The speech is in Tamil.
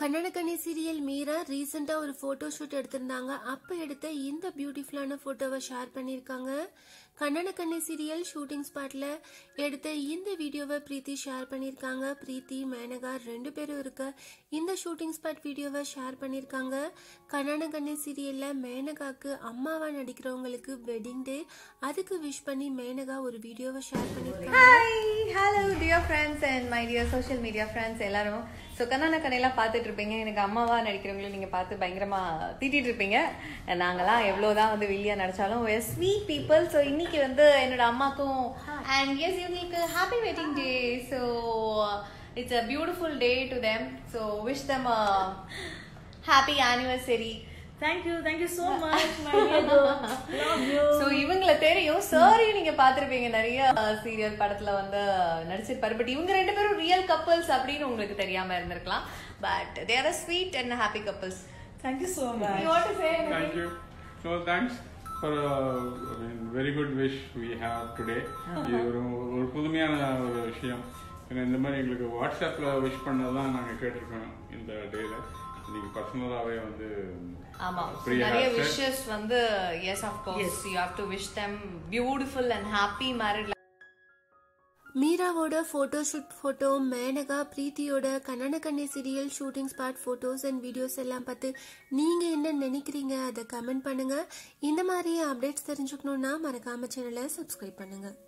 கன்னடக்கண்ணி சீரியல் மீரா ரீசெண்டா ஒரு போட்டோ ஷூட் எடுத்திருந்தாங்க அப்ப எடுத்த இந்த பியூட்டிஃபுல்லான போட்டோவை ஷேர் பண்ணிருக்காங்க கன்னடக்கண்ணி சீரியல் ஷூட்டிங் ஸ்பாட்ல எடுத்த இந்த வீடியோவை பிரீத்தி ஷேர் பண்ணிருக்காங்க பிரீத்தி மேனகா ரெண்டு பேரும் இருக்க இந்த ஷூட்டிங் ஸ்பாட் வீடியோவை ஷேர் பண்ணிருக்காங்க கன்னடக்கண்ணி சீரியல்ல மேனகாக்கு அம்மாவா நடிக்கிறவங்களுக்கு வெட்டிங் டே அதுக்கு விஷ் பண்ணி மேனகா ஒரு வீடியோவை ஷேர் பண்ணிருக்காங்க hi hello dear friends and my dear social media friends எல்லாரும் ஸோ கண்ணான கடையெல்லாம் பார்த்துட்டு இருப்பீங்க எனக்கு அம்மாவா நடிக்கிறவங்களும் நீங்கள் பார்த்து பயங்கரமா தீட்டிட்டு இருப்பீங்க நாங்களாம் எவ்வளோதான் வந்து வெளியா நடிச்சாலும் ஸ்வீட் பீப்புள் ஸோ இன்னைக்கு வந்து என்னோட அம்மாக்கும் அண்ட் எஸ் இவங்களுக்கு happy wedding day so it's a beautiful day to them so wish them happy anniversary Thank you, thank you so much, my dear girl. Love you. So இவங்கள தெரியும் சாரியும் நீங்க பார்த்திருப்பீங்க நிறைய சீரியல் படத்துல வந்து நடிச்சிருப்பாரு பட் இவங்க ரெண்டு பேரும் ரியல் கப்பல்ஸ் அப்படின்னு உங்களுக்கு தெரியாம இருந்திருக்கலாம் but there are sweet and happy couples Thank you so much. You want to say Thank you. So thanks for a I mean, very good wish we have today. இது ஒரு ஒரு புதுமையான ஒரு விஷயம் ஏன்னா இந்த மாதிரி எங்களுக்கு வாட்ஸ்அப்பில் விஷ் பண்ணதான் நாங்கள் கேட்டிருக்கோம் இந்த டேல இன்னைக்கு பர்சனலாகவே வந்து ஆமா பிரியா நிறைய sir. விஷஸ் வந்து yes of course you have to wish them beautiful and happy married மீராவோட போட்டோ ஷூட் போட்டோ மேனகா பிரீத்தியோட கன்னடக்கண்ணி serial shooting spot photos and videos எல்லாம் பார்த்து நீங்க என்ன நினைக்கிறீங்க அதை கமெண்ட் பண்ணுங்க இந்த மாதிரி அப்டேட்ஸ் தெரிஞ்சுக்கணும்னா மறக்காம சேனலை சப்ஸ்கிரைப் பண்ணுங்க